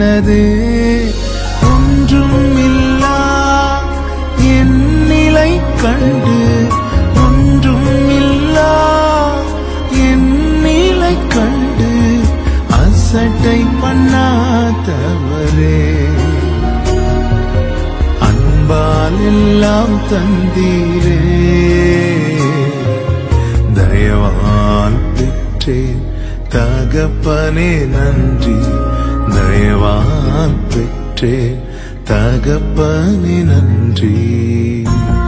எனது ஒன்றும் இல்லா என் நிலை கண்டு ஒன்றும் இல்லா என் நிலை கண்டு அசட்டை பண்ணாதவரே அன்பால் எல்லாம் தந்தீரே தயவால் பெற்றேன் தகப்பனே நன்றி தயவால் பெற்றேன் தகப்பனே நன்றி